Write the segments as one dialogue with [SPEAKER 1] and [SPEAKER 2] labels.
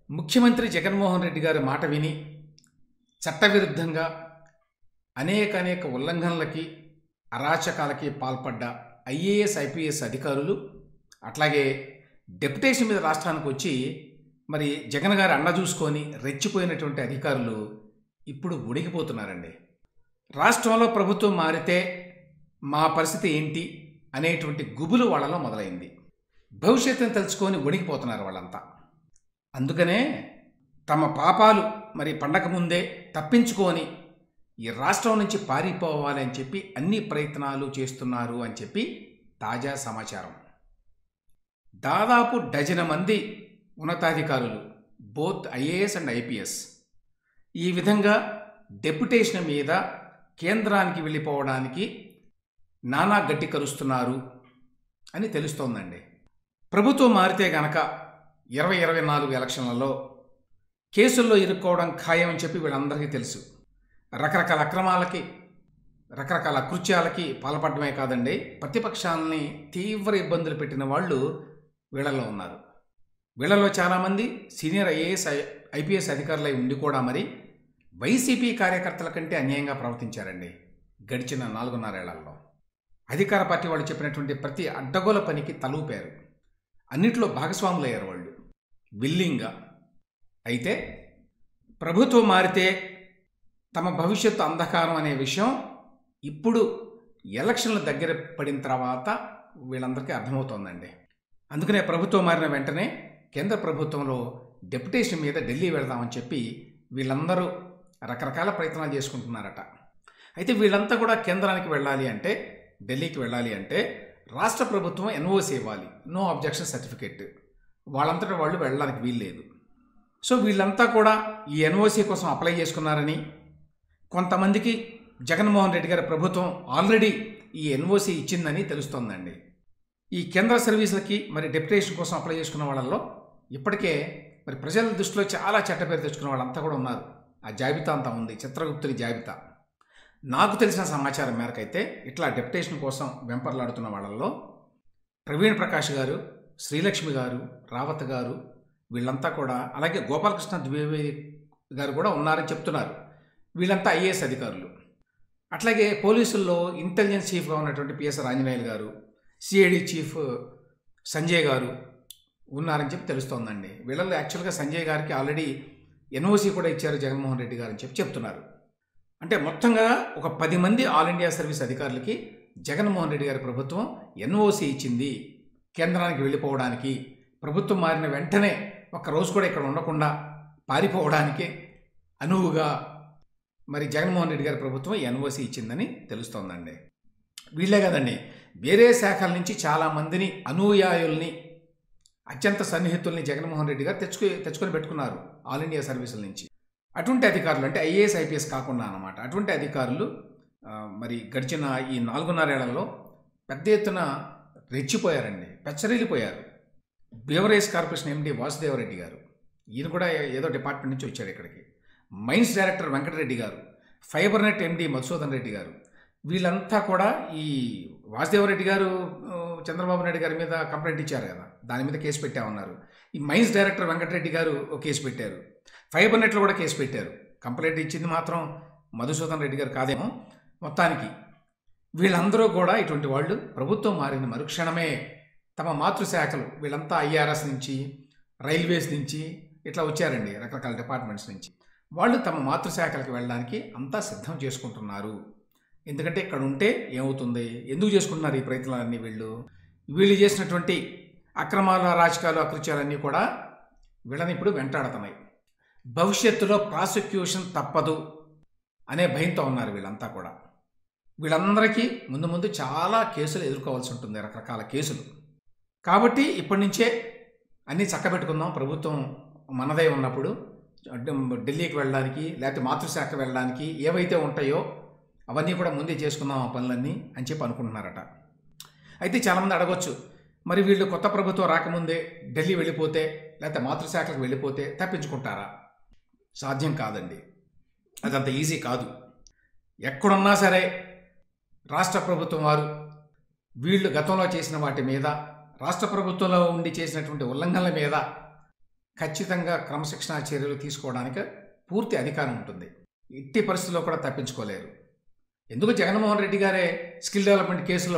[SPEAKER 1] ముఖ్యమంత్రి జగన్మోహన్ రెడ్డి గారి మాట విని చట్టవిరుద్ధంగా అనేక అనేక ఉల్లంఘనలకి అరాచకాలకి పాల్పడ్డ ఐఏఎస్ ఐపీఎస్ అధికారులు అట్లాగే డెప్యుటేషన్ మీద రాష్ట్రానికి వచ్చి మరి జగన్ గారి అండ చూసుకొని రెచ్చిపోయినటువంటి అధికారులు ఇప్పుడు ఉడికిపోతున్నారండి రాష్ట్రంలో ప్రభుత్వం మారితే మా పరిస్థితి ఏంటి అనేటువంటి గుబులు వాళ్ళలో మొదలైంది భవిష్యత్తును తెలుసుకొని వణికిపోతున్నారు వాళ్ళంతా అందుకనే తమ పాపాలు మరి పండగ ముందే తప్పించుకొని ఈ రాష్ట్రం నుంచి పారిపోవాలి అని చెప్పి అన్ని ప్రయత్నాలు చేస్తున్నారు అని చెప్పి తాజా సమాచారం దాదాపు డజన మంది ఉన్నతాధికారులు బోత్ ఐఏఎస్ అండ్ ఐపీఎస్ ఈ విధంగా డెప్యుటేషన్ మీద కేంద్రానికి వెళ్ళిపోవడానికి నానా గట్టి కరుస్తున్నారు అని తెలుస్తోందండి ప్రభుత్వం మారితే గనక ఇరవై ఇరవై నాలుగు ఎలక్షన్లలో కేసుల్లో ఇరుక్కోవడం ఖాయం అని చెప్పి వీళ్ళందరికీ తెలుసు రకరకాల అక్రమాలకి రకరకాల కృత్యాలకి పాల్పడమే కాదండి ప్రతిపక్షాలని తీవ్ర ఇబ్బందులు పెట్టిన వాళ్ళు వీళ్ళలో ఉన్నారు వీళ్ళలో చాలామంది సీనియర్ ఐఏఎస్ ఐపీఎస్ అధికారులై ఉండి కూడా మరి వైసీపీ కార్యకర్తల కంటే అన్యాయంగా ప్రవర్తించారండి గడిచిన నాలుగున్నరేళ్లలో అధికార పార్టీ వాళ్ళు చెప్పినటువంటి ప్రతి అడ్డగోల పనికి తలూపారు అన్నిట్లో భాగస్వాములయ్యారు వాళ్ళు విల్లింగ్గా అయితే ప్రభుత్వం మారితే తమ భవిష్యత్తు అంధకారం అనే విషయం ఇప్పుడు ఎలక్షన్ల దగ్గర పడిన తర్వాత వీళ్ళందరికీ అర్థమవుతోందండి అందుకనే ప్రభుత్వం మారిన వెంటనే కేంద్ర ప్రభుత్వంలో డెప్యుటేషన్ మీద ఢిల్లీ వెళదామని చెప్పి వీళ్ళందరూ రకరకాల ప్రయత్నాలు చేసుకుంటున్నారట అయితే వీళ్ళంతా కూడా కేంద్రానికి వెళ్ళాలి అంటే ఢిల్లీకి వెళ్ళాలి అంటే రాష్ట్ర ప్రభుత్వం ఎన్ఓసి ఇవ్వాలి నో అబ్జెక్షన్ సర్టిఫికెట్ వాళ్ళంతటా వాళ్ళు వెళ్ళడానికి వీల్లేదు సో వీళ్ళంతా కూడా ఈ ఎన్ఓసి కోసం అప్లై చేసుకున్నారని కొంతమందికి జగన్మోహన్ రెడ్డి గారి ప్రభుత్వం ఆల్రెడీ ఈ ఎన్ఓసి ఇచ్చిందని తెలుస్తోందండి ఈ కేంద్ర సర్వీసులకి మరి డెప్యుటేషన్ కోసం అప్లై చేసుకున్న వాళ్ళల్లో ఇప్పటికే మరి ప్రజల దృష్టిలో చాలా చెడ్డ పేరు తెచ్చుకున్న వాళ్ళంతా కూడా ఉన్నారు ఆ జాబితా అంతా ఉంది చిత్రగుప్తుని జాబితా నాకు తెలిసిన సమాచారం మేరకు అయితే ఇట్లా డెప్యుటేషన్ కోసం వెంపర్లాడుతున్న వాళ్ళల్లో ప్రవీణ్ ప్రకాష్ గారు శ్రీలక్ష్మి గారు రావత్ గారు వీళ్ళంతా కూడా అలాగే గోపాలకృష్ణ ద్వివేది గారు కూడా ఉన్నారని చెప్తున్నారు వీళ్ళంతా ఐఏఎస్ అధికారులు అట్లాగే పోలీసుల్లో ఇంటెలిజెన్స్ చీఫ్గా ఉన్నటువంటి పిఎస్ ఆంజనేయులు గారు సిఐడి చీఫ్ సంజయ్ గారు ఉన్నారని చెప్పి తెలుస్తోందండి వీళ్ళల్లో యాక్చువల్గా సంజయ్ గారికి ఆల్రెడీ ఎన్ఓసి కూడా ఇచ్చారు జగన్మోహన్ రెడ్డి గారు అని చెప్పి చెప్తున్నారు అంటే మొత్తంగా ఒక పది మంది ఆల్ ఇండియా సర్వీస్ అధికారులకి జగన్మోహన్ రెడ్డి గారి ప్రభుత్వం ఎన్ఓసి ఇచ్చింది కేంద్రానికి వెళ్ళిపోవడానికి ప్రభుత్వం మారిన వెంటనే ఒక్క రోజు కూడా ఇక్కడ ఉండకుండా పారిపోవడానికి అనువుగా మరి జగన్మోహన్ రెడ్డి గారి ప్రభుత్వం ఎన్ఓసి ఇచ్చిందని తెలుస్తోందండి వీళ్ళే కదండి వేరే శాఖల నుంచి చాలామందిని అనూయాయుల్ని అత్యంత సన్నిహితుల్ని జగన్మోహన్ రెడ్డి గారు తెచ్చుకు తెచ్చుకొని పెట్టుకున్నారు ఆల్ ఇండియా సర్వీసుల నుంచి అటువంటి అధికారులు అంటే ఐఏఎస్ ఐపీఎస్ కాకుండా అనమాట అటువంటి అధికారులు ఆ, మరి గడిచిన ఈ నాలుగున్నరేళ్లలో పెద్ద ఎత్తున రెచ్చిపోయారండి పెచ్చరిల్లిపోయారు బేవరేజ్ కార్పొరేషన్ ఎండి వాసుదేవరెడ్డి గారు ఈయన కూడా ఏదో డిపార్ట్మెంట్ నుంచి వచ్చాడు ఇక్కడికి మైన్స్ డైరెక్టర్ వెంకటరెడ్డి గారు fibre net MD Madhusudan Reddy గారు వీళ్ళంతా కూడా ఈ వాసుదేవరెడ్డి గారు ఆ, చంద్రబాబు నాయుడు గారి మీద కంప్లైంట్ ఇచ్చారు కదా దాని మీద కేసు పెట్టామన్నారు ఈ మైన్స్ డైరెక్టర్ వెంకటరెడ్డి గారు ఒక కేసు పెట్టారు ఫైబర్ నెట్లో కూడా కేసు పెట్టారు కంప్లైంట్ ఇచ్చింది మాత్రం మధుసూదన్ రెడ్డి గారు కాదేమో మొత్తానికి వీళ్ళందరూ కూడా ఇటువంటి వాళ్ళు ప్రభుత్వం మారిన మరుక్షణమే తమ మాతృశాఖలు వీళ్ళంతా ఐఆర్ఎస్ నుంచి రైల్వేస్ నుంచి ఇట్లా వచ్చారండి రకరకాల డిపార్ట్మెంట్స్ నుంచి వాళ్ళు తమ మాతృశాఖలకు వెళ్ళడానికి అంతా సిద్ధం చేసుకుంటున్నారు ఎందుకంటే ఇక్కడ ఉంటే ఏమవుతుంది ఎందుకు చేసుకుంటున్నారు ఈ ప్రయత్నాలన్నీ వీళ్ళు వీళ్ళు చేసినటువంటి అక్రమాల రాజకాలు అకృత్యాలన్నీ కూడా వీళ్ళని ఇప్పుడు వెంటాడుతున్నాయి భవిష్యత్తులో ప్రాసిక్యూషన్ తప్పదు అనే భయంతో ఉన్నారు వీళ్ళంతా కూడా వీళ్ళందరికీ ముందు ముందు చాలా కేసులు ఎదుర్కోవాల్సి ఉంటుంది రకరకాల కేసులు కాబట్టి ఇప్పటి నుంచే అన్నీ చక్కబెట్టుకుందాం ప్రభుత్వం మనదే ఉన్నప్పుడు ఢ- ఢిల్లీకి వెళ్ళడానికి లేకపోతే మాతృశాఖ వెళ్ళడానికి ఏవైతే ఉంటాయో అవన్నీ కూడా ముందే చేసుకుందాం ఆ పనులన్నీ అని చెప్పి అనుకుంటున్నారట అయితే చాలామంది అడగొచ్చు మరి వీళ్ళు కొత్త ప్రభుత్వం రాకముందే ఢిల్లీ వెళ్ళిపోతే లేకపోతే మాతృశాఖలకు వెళ్ళిపోతే తప్పించుకుంటారా సాధ్యం కాదండి అదంత ఈజీ కాదు ఎక్కడున్నా సరే రాష్ట్ర ప్రభుత్వం వారు వీళ్ళు గతంలో చేసిన వాటి మీద రాష్ట్ర ప్రభుత్వంలో ఉండి చేసినటువంటి ఉల్లంఘనల మీద ఖచ్చితంగా క్రమశిక్షణా చర్యలు తీసుకోవడానికి పూర్తి అధికారం ఉంటుంది ఇట్టి పరిస్థితుల్లో కూడా తప్పించుకోలేరు ఎందుకు జగన్మోహన్ రెడ్డి గారే స్కిల్ డెవలప్మెంట్ కేసులో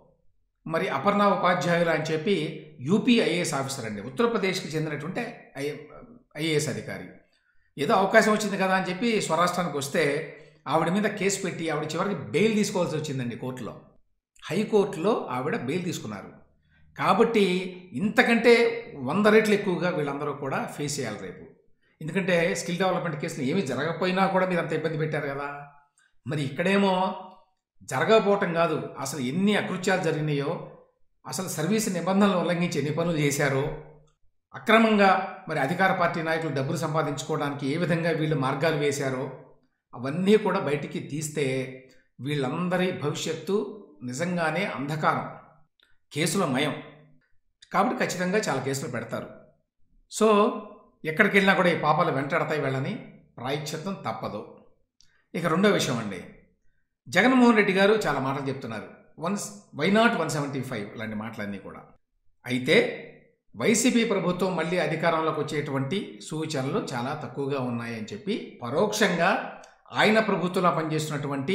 [SPEAKER 1] మరి అపర్ణ ఉపాధ్యాయులు అని చెప్పి యూపీ ఐఏఎస్ ఆఫీసర్ అండి ఉత్తరప్రదేశ్కి చెందినటువంటి ఐ ఐఏఎస్ అధికారి ఏదో అవకాశం వచ్చింది కదా అని చెప్పి స్వరాష్ట్రానికి వస్తే ఆవిడ మీద కేసు పెట్టి ఆవిడ చివరికి బెయిల్ తీసుకోవాల్సి వచ్చిందండి కోర్టులో హైకోర్టులో ఆవిడ బెయిల్ తీసుకున్నారు కాబట్టి ఇంతకంటే వంద రెట్లు ఎక్కువగా వీళ్ళందరూ కూడా ఫేస్ చేయాలి రేపు ఎందుకంటే స్కిల్ డెవలప్మెంట్ కేసులు ఏమీ జరగకపోయినా కూడా మీరు అంత ఇబ్బంది పెట్టారు కదా మరి ఇక్కడేమో జరగకపోవటం కాదు అసలు ఎన్ని అకృత్యాలు జరిగినాయో అసలు సర్వీస్ నిబంధనలు ఉల్లంఘించి ఎన్ని పనులు చేశారో అక్రమంగా మరి అధికార పార్టీ నాయకులు డబ్బులు సంపాదించుకోవడానికి ఏ విధంగా వీళ్ళు మార్గాలు వేశారో అవన్నీ కూడా బయటికి తీస్తే వీళ్ళందరి భవిష్యత్తు నిజంగానే అంధకారం కేసుల మయం కాబట్టి ఖచ్చితంగా చాలా కేసులు పెడతారు సో ఎక్కడికి వెళ్ళినా కూడా ఈ పాపాలు వెంటాడతాయి వెళ్ళని ప్రాయశ్చిత్తం తప్పదు ఇక రెండో విషయం అండి జగన్మోహన్ రెడ్డి గారు చాలా మాటలు చెప్తున్నారు one why not one seventy five లాంటి మాటలన్నీ కూడా అయితే వైసీపీ ప్రభుత్వం మళ్ళీ అధికారంలోకి వచ్చేటువంటి సూచనలు చాలా తక్కువగా ఉన్నాయని చెప్పి పరోక్షంగా ఆయన ప్రభుత్వంలో పనిచేస్తున్నటువంటి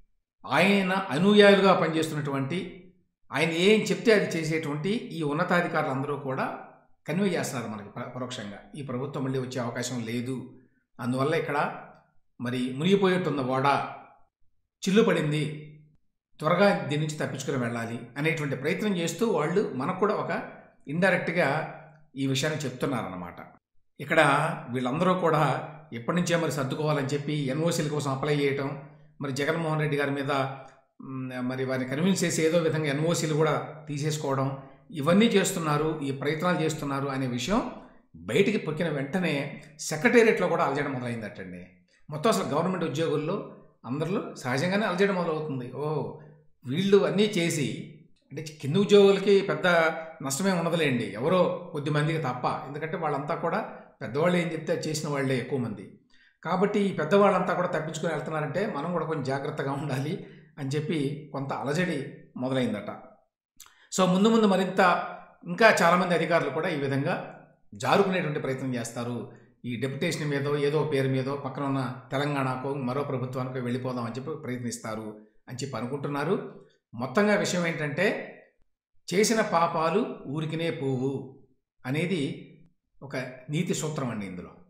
[SPEAKER 1] ఆయన అనుయాయులుగా పనిచేస్తున్నటువంటి ఆయన ఏం చెప్తే అది చేసేటువంటి ఈ ఉన్నతాధికారులు అందరూ కూడా కన్వే చేస్తున్నారు మనకి ప- పరోక్షంగా ఈ ప్రభుత్వం మళ్ళీ వచ్చే అవకాశం లేదు అందువల్ల ఇక్కడ మరి మునిగిపోయేట్టున్న ఓడ చిల్లు పడింది త్వరగా దీని నుంచి తప్పించుకుని వెళ్ళాలి అనేటువంటి ప్రయత్నం చేస్తూ వాళ్ళు మనకు కూడా ఒక ఇండైరెక్ట్గా ఈ విషయాన్ని చెప్తున్నారన్నమాట ఇక్కడ వీళ్ళందరూ కూడా ఎప్పటి నుంచే మరి సర్దుకోవాలని చెప్పి ఎన్ఓసీల కోసం అప్లై చేయటం మరి జగన్మోహన్ రెడ్డి గారి మీద మ్, మరి వారిని కన్విన్స్ చేసి ఏదో విధంగా ఎన్ఓసీలు కూడా తీసేసుకోవడం ఇవన్నీ చేస్తున్నారు ఈ ప్రయత్నాలు చేస్తున్నారు అనే విషయం బయటికి పొక్కిన వెంటనే సెక్రటేరియట్లో కూడా అలజడం మొదలైందటండి మొత్తం అసలు గవర్నమెంట్ ఉద్యోగుల్లో అందరిలో సహజంగానే అలజడం మొదలవుతుంది ఓ వీళ్ళు అన్నీ చేసి అంటే కింద ఉద్యోగులకి పెద్ద నష్టమే ఉండదులేండి ఎవరో కొద్ది మందికి తప్ప ఎందుకంటే వాళ్ళంతా కూడా పెద్దవాళ్ళు ఏం చెప్తే అది చేసిన వాళ్ళే ఎక్కువ మంది కాబట్టి ఈ పెద్దవాళ్ళంతా కూడా తప్పించుకొని వెళ్తున్నారంటే మనం కూడా కొంచెం జాగ్రత్తగా ఉండాలి అని చెప్పి కొంత అలజడి మొదలైందట సో ముందు ముందు మరింత ఇంకా చాలామంది అధికారులు కూడా ఈ విధంగా జారుకునేటువంటి ప్రయత్నం చేస్తారు ఈ డెప్యుటేషన్ మీదో ఏదో పేరు మీదో పక్కన ఉన్న తెలంగాణకో మరో ప్రభుత్వానికో వెళ్ళిపోదాం అని చెప్పి ప్రయత్నిస్తారు అని చెప్పి అనుకుంటున్నారు మొత్తంగా విషయం ఏంటంటే చేసిన పాపాలు ఊరికినే పోవు అనేది ఒక నీతి సూత్రం అండి ఇందులో